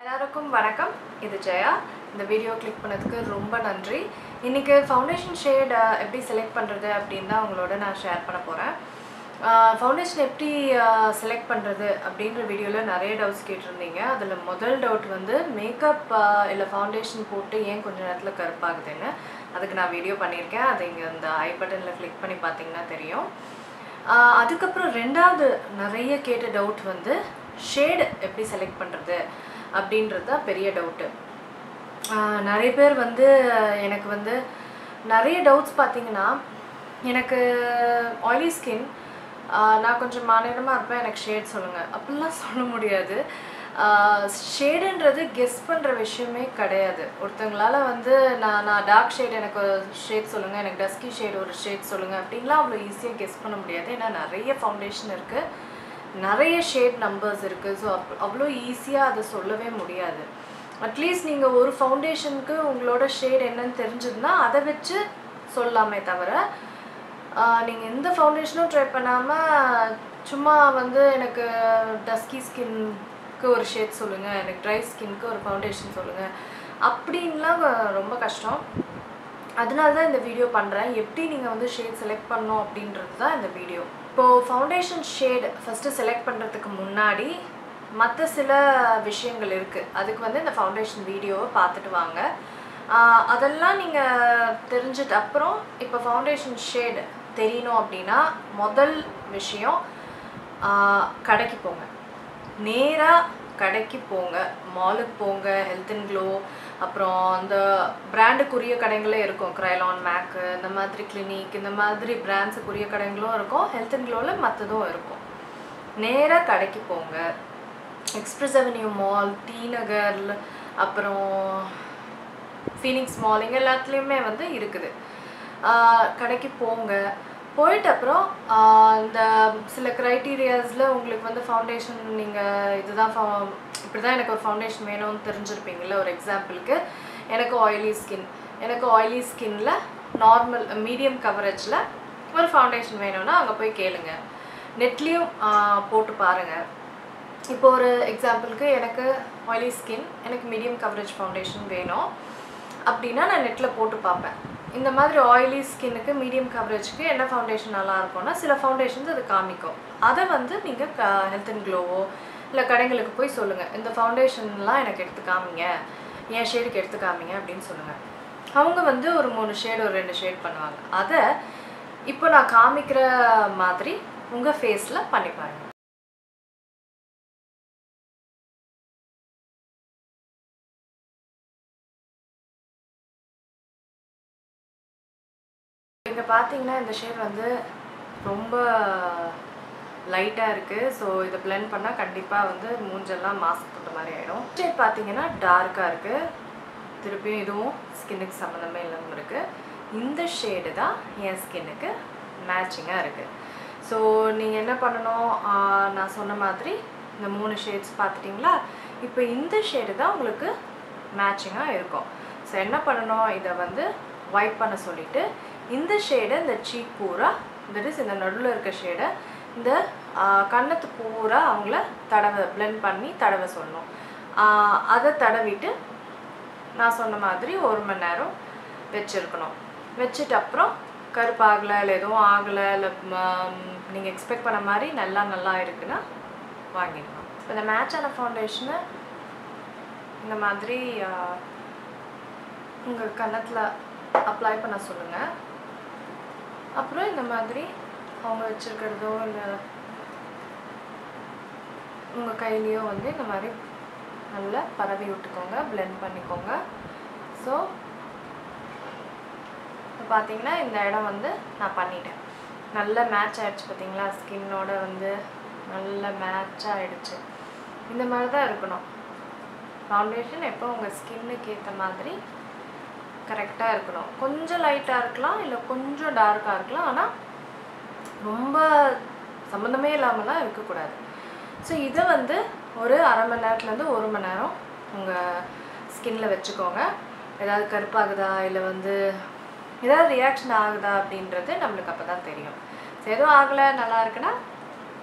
எல்லாருக்கும் வணக்கம் இது ஜெயா இந்த வீடியோ கிளிக் பண்ணதுக்கு ரொம்ப நன்றி இன்றைக்கி ஃபவுண்டேஷன் ஷேட் எப்படி செலக்ட் பண்ணுறது அப்படின்னு தான் உங்களோட நான் ஷேர் பண்ண போகிறேன் ஃபவுண்டேஷன் எப்படி செலக்ட் பண்ணுறது அப்படின்ற வீடியோவில் நிறைய டவுட்ஸ் கேட்டிருந்தீங்க அதில் முதல் டவுட் வந்து மேக்கப் இல்லை ஃபவுண்டேஷன் போட்டு ஏன் கொஞ்ச நேரத்தில் கருப்பாகுதுன்னு அதுக்கு நான் வீடியோ பண்ணியிருக்கேன் அதை இங்கே இந்த ஐ பட்டனில் கிளிக் பண்ணி பார்த்தீங்கன்னா தெரியும் ஆஹ் அதுக்கப்புறம் ரெண்டாவது நிறைய கேட்ட டவுட் வந்து ஷேடு எப்படி செலக்ட் பண்ணுறது அப்படின்றது தான் பெரிய டவுட்டு நிறைய பேர் வந்து எனக்கு வந்து நிறைய டவுட்ஸ் பார்த்தீங்கன்னா எனக்கு ஆயிலி ஸ்கின் நான் கொஞ்சம் மாநிலமாக இருப்பேன் எனக்கு ஷேட் சொல்லுங்கள் அப்படிலாம் சொல்ல முடியாது ஷேடுன்றது கெஸ் பண்ணுற விஷயமே கிடையாது ஒருத்தங்களால வந்து நான் நான் டார்க் ஷேட் எனக்கு ஒரு ஷேட் சொல்லுங்கள் எனக்கு டஸ்கி ஷேட் ஒரு ஷேட் சொல்லுங்கள் அப்படின்லாம் அவ்வளோ ஈஸியாக கெஸ் பண்ண முடியாது ஏன்னா நிறைய ஃபவுண்டேஷன் இருக்குது நிறைய ஷேட் நம்பர்ஸ் இருக்குது ஸோ அப் அவ்வளோ ஈஸியாக அதை சொல்லவே முடியாது அட்லீஸ்ட் நீங்கள் ஒரு ஃபவுண்டேஷனுக்கு உங்களோட ஷேட் என்னன்னு தெரிஞ்சதுன்னா அதை வச்சு சொல்லலாமே தவிர நீங்கள் எந்த ஃபவுண்டேஷனும் ட்ரை பண்ணாமல் சும்மா வந்து எனக்கு டஸ்கி ஸ்கின்க்கு ஒரு ஷேட் சொல்லுங்கள் எனக்கு ட்ரை ஸ்கின்க்கு ஒரு ஃபவுண்டேஷன் சொல்லுங்கள் அப்படின்லாம் ரொம்ப கஷ்டம் அதனால தான் இந்த வீடியோ பண்ணுறேன் எப்படி நீங்கள் வந்து ஷேட் செலக்ட் பண்ணணும் அப்படின்றது தான் இந்த வீடியோ இப்போது ஃபவுண்டேஷன் ஷேட் ஃபஸ்ட்டு செலக்ட் பண்ணுறதுக்கு முன்னாடி மற்ற சில விஷயங்கள் இருக்குது அதுக்கு வந்து இந்த ஃபவுண்டேஷன் வீடியோவை பார்த்துட்டு வாங்க ஆஹ் அதெல்லாம் நீங்கள் தெரிஞ்சிட்டு அப்புறம் இப்போ ஃபவுண்டேஷன் ஷேட் தெரியணும் அப்படின்னா முதல் விஷயம் ஆஹ் கடைக்கு போங்க நேராக கடைக்கு போங்க மாலுக்கு போங்க ஹெல்த் அண்ட் க்ளோ அப்புறம் அந்த பிராண்டுக்குரிய கடைங்களே இருக்கும் க்ரைலான் மேக்கு இந்த மாதிரி கிளினிக் இந்த மாதிரி பிராண்ட்ஸுக்குரிய கடைங்களும் இருக்கும் ஹெல்த் அண்ட் க்ளோவில் மற்றதும் இருக்கும் நேராக கடைக்கு போங்க Express Avenue mall T Nagar அப்புறம் ஃபீனிக்ஸ் மால் இங்கே எல்லாத்துலேயுமே வந்து இருக்குது ஆஹ் கடைக்கு போங்க போயிட்டு அப்புறம் ஆஹ் இந்த சில க்ரைட்டீரியாஸில் உங்களுக்கு வந்து ஃபவுண்டேஷன் நீங்கள் இதுதான் ஃபவு இப்படி தான் எனக்கு ஒரு ஃபவுண்டேஷன் வேணும்னு தெரிஞ்சிருப்பீங்கள்ல ஒரு எக்ஸாம்பிளுக்கு எனக்கு ஆயிலி ஸ்கின் எனக்கு ஆயிலி ஸ்கின்ல நார்மல் மீடியம் கவரேஜில் ஒரு ஃபவுண்டேஷன் வேணும்னா அங்கே போய் கேளுங்க நெட்லேயும் போட்டு பாருங்கள் இப்போ ஒரு எக்ஸாம்பிளுக்கு எனக்கு ஆயிலி ஸ்கின் எனக்கு மீடியம் கவரேஜ் ஃபவுண்டேஷன் வேணும் அப்படின்னா நான் நெட்டில் போட்டு பார்ப்பேன் இந்த மாதிரி ஆயிலி ஸ்கின்னுக்கு மீடியம் கவரேஜ்க்கு என்ன ஃபவுண்டேஷன் நல்லா இருக்கும்னா சில ஃபவுண்டேஷன்ஸ் அது காமிக்கும் அதை வந்து நீங்கள் க ஹெல்த் அண்ட் க்ளோவோ இல்லை கடைங்களுக்கு போய் சொல்லுங்கள் இந்த ஃபவுண்டேஷன்லாம் எனக்கு எடுத்து காமிங்க என் ஷேடுக்கு எடுத்து காமிங்க அப்படின்னு சொல்லுங்கள் அவங்க வந்து ஒரு மூணு ஷேடு ஒரு ரெண்டு ஷேட் பண்ணுவாங்க அதை இப்போ நான் காமிக்கிற மாதிரி உங்கள் ஃபேஸில் பண்ணி பாருங்க இங்கே பார்த்தீங்கன்னா இந்த ஷேட் வந்து ரொம்ப லைட்டாக இருக்குது ஸோ இதை blend பண்ணால் கண்டிப்பாக வந்து மூஞ்செல்லாம் மாஸ்க் போட்ட மாதிரி ஆகிடும் ஷேட் பார்த்தீங்கன்னா டார்க்காக இருக்குது திருப்பியும் இதுவும் ஸ்கின்னுக்கு சம்மந்தமே இல்லாமல் இருக்குது இந்த ஷேடு தான் என் ஸ்கின்னுக்கு மேட்சிங்காக இருக்குது ஸோ நீங்கள் என்ன பண்ணணும் ஆஹ் நான் சொன்ன மாதிரி இந்த மூணு ஷேட்ஸ் பார்த்துட்டிங்களா இப்போ இந்த ஷேடு தான் உங்களுக்கு மேட்சிங்காக இருக்கும் ஸோ என்ன பண்ணணும் இதை வந்து ஒயிட் பண்ண சொல்லிவிட்டு இந்த ஷேடை இந்த சீக் பூரா தட் இஸ் இந்த நடுவில் இருக்க ஷேடை இந்த ஆஹ் கன்னத்து பூரா அவங்கள தடவை blend பண்ணி தடவை சொல்லணும் ஆஹ் அதை தடவிட்டு நான் சொன்ன மாதிரி ஒரு மணி நேரம் வச்சுருக்கணும் வச்சுட்டு அப்புறம் கருப்பாகலை இல்லை எதுவும் ஆகலை இல்லை நீங்கள் எக்ஸ்பெக்ட் பண்ண மாதிரி நல்லா நல்லா இருக்குன்னா வாங்கிடலாம் இப்போ இந்த மேட்சான ஃபவுண்டேஷனை இந்த மாதிரி உங்கள் கன்னத்தில் அப்ளை பண்ண சொல்லுங்கள் அப்புறம் இந்த மாதிரி அவங்க வச்சுருக்கிறதோ இல்லை உங்கள் கையிலையோ வந்து இந்த மாதிரி நல்லா பரவி விட்டுக்கோங்க blend பண்ணிக்கோங்க ஸோ இப்போ பார்த்தீங்கன்னா இந்த இடம் வந்து நான் பண்ணிட்டேன் நல்ல மேட்ச் ஆயிடுச்சு பார்த்தீங்களா ஸ்கின்னோட வந்து நல்ல மேட்ச் ஆயிடுச்சு இந்த மாதிரி தான் இருக்கணும் ஃபவுண்டேஷன் எப்போ உங்கள் ஸ்கின்னுக்கு ஏற்ற மாதிரி கரெக்டாக இருக்கணும் கொஞ்சம் லைட்டாக இருக்கலாம் இல்லை கொஞ்சம் டார்க்காக இருக்கலாம் ஆனால் ரொம்ப சம்மந்தமே இல்லாமலாம் இருக்கக்கூடாது ஸோ இதை வந்து ஒரு அரை மணி நேரத்துலேருந்து ஒரு மணி நேரம் உங்கள் ஸ்கின்ல வச்சுக்கோங்க ஏதாவது கருப்பாகுதா இல்லை வந்து ஏதாவது ரியாக்ஷன் ஆகுதா அப்படின்றது நம்மளுக்கு அப்போ தான் தெரியும் ஸோ எதுவும் ஆகலை நல்லா இருக்குன்னா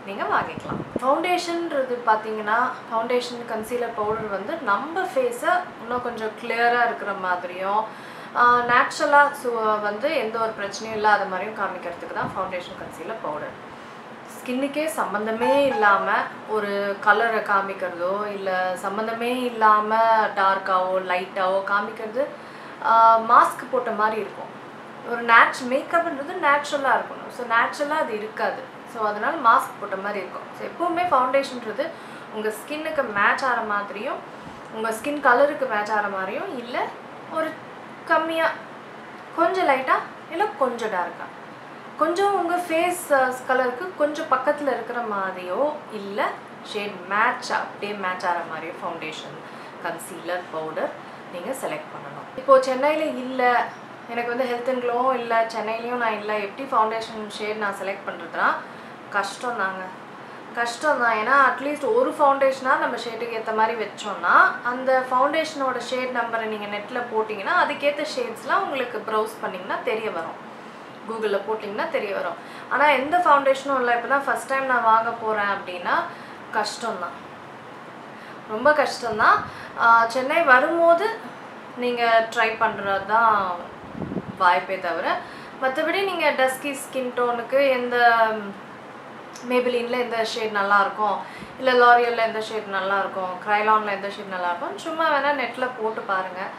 நீங்கள் வாங்கிக்கலாம் ஃபவுண்டேஷன்ன்றது பார்த்தீங்கன்னா ஃபவுண்டேஷன் கன்சீலர் பவுடர் வந்து நம்ம ஃபேஸை இன்னும் கொஞ்சம் கிளியராக இருக்கிற மாதிரியும் நேச்சுரலாக ஸோ வந்து எந்த ஒரு பிரச்சனையும் இல்லாத மாதிரியும் காமிக்கிறதுக்கு தான் ஃபவுண்டேஷன் கன்சீலர் பவுடர் ஸ்கின்னுக்கே சம்மந்தமே இல்லாமல் ஒரு கலரை காமிக்கிறதோ இல்லை சம்மந்தமே இல்லாமல் டார்க்காவோ லைட்டாவோ காமிக்கிறது மாஸ்க் போட்ட மாதிரி இருக்கும் ஒரு நேச் மேக்கப்ன்றது நேச்சுரலாக இருக்கணும் ஸோ நேச்சுரலாக அது இருக்காது ஸோ அதனால் மாஸ்க் போட்ட மாதிரி இருக்கும் ஸோ எப்போவுமே ஃபவுண்டேஷன்றது உங்கள் ஸ்கின்னுக்கு மேட்ச் ஆகிற மாதிரியும் உங்கள் ஸ்கின் கலருக்கு மேட்ச் ஆகிற மாதிரியும் இல்லை ஒரு கம்மியாக கொஞ்சம் லைட்டாக இல்லை கொஞ்சம் டார்க்காக கொஞ்சம் உங்கள் ஃபேஸ் கலருக்கு கொஞ்சம் பக்கத்தில் இருக்கிற மாதிரியோ இல்லை ஷேட் மேட்ச் அப்படியே மேட்ச் ஆகிற மாதிரியோ ஃபவுண்டேஷன் கன்சீலர் பவுடர் நீங்கள் செலக்ட் பண்ணணும் இப்போது சென்னையில் இல்லை எனக்கு வந்து ஹெல்த் அண்ட் க்ளோவும் இல்லை சென்னையிலையும் நான் இல்லை எப்படி ஃபவுண்டேஷன் ஷேட் நான் செலக்ட் பண்ணுறதுனா கஷ்டம் தாங்க கஷ்டம் தான் ஏன்னா அட்லீஸ்ட் ஒரு ஃபவுண்டேஷனாக நம்ம ஷேட்டுக்கு ஏற்ற மாதிரி வச்சோம்னா அந்த ஃபவுண்டேஷனோட ஷேட் நம்பரை நீங்கள் நெட்டில் போட்டிங்கன்னா அதுக்கேற்ற ஷேட்ஸ்லாம் உங்களுக்கு ப்ரௌஸ் பண்ணிங்கன்னா தெரிய வரும் கூகுளில் போட்டிங்கன்னா தெரிய வரும் ஆனால் எந்த ஃபவுண்டேஷனும் இல்லை இப்போ தான் ஃபஸ்ட் டைம் நான் வாங்க போகிறேன் அப்படின்னா கஷ்டம்தான் ரொம்ப கஷ்டம்தான் ஆஹ் சென்னை வரும்போது நீங்கள் ட்ரை பண்ணுறது தான் வாய்ப்பே தவிர மற்றபடி நீங்கள் டஸ்கி ஸ்கின் டோனுக்கு எந்த மேபிலினில் எந்த ஷேட் நல்லாயிருக்கும் இல்லை லாரியலில் எந்த ஷேட் நல்லாயிருக்கும் க்ரைலானில் எந்த ஷேட் நல்லாயிருக்கும் சும்மா வேணால் நெட்டில் போட்டு பாருங்கள்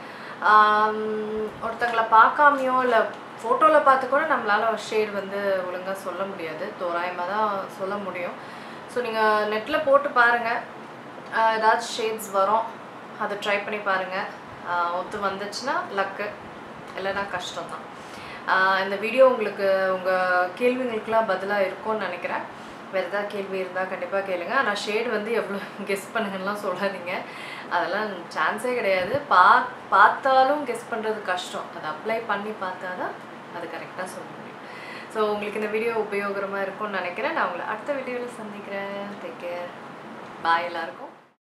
ஒருத்தங்களை பார்க்காமையோ இல்லை ஃபோட்டோவில் பார்த்து கூட நம்மளால் ஒரு ஷேட் வந்து ஒழுங்காக சொல்ல முடியாது தோராயமாக தான் சொல்ல முடியும் ஸோ நீங்கள் நெட்டில் போட்டு பாருங்கள் ஏதாச்சும் ஷேட்ஸ் வரும் அதை ட்ரை பண்ணி பாருங்கள் ஒத்து வந்துச்சுன்னா லக்கு இல்லைன்னா கஷ்டம்தான் ஆஹ் இந்த வீடியோ உங்களுக்கு உங்கள் கேள்விங்களுக்கெல்லாம் பதிலாக இருக்கும்னு நினைக்கிறேன் வேறு ஏதாவது கேள்வி இருந்தால் கண்டிப்பாக கேளுங்க ஆனால் ஷேட் வந்து எவ்வளோ கெஸ் பண்ணுங்கலாம் சொல்லாதீங்க அதெல்லாம் சான்ஸே கிடையாது பா பார்த்தாலும் கெஸ் பண்ணுறது கஷ்டம் அதை அப்ளை பண்ணி பார்த்தா தான் அது கரெக்டாக சொல்ல முடியும் ஸோ உங்களுக்கு இந்த வீடியோ உபயோகரமாக இருக்கும்னு நினைக்கிறேன் நான் உங்களை அடுத்த வீடியோவில் சந்திக்கிறேன் டேக் கேர் பாய் எல்லாருக்கும்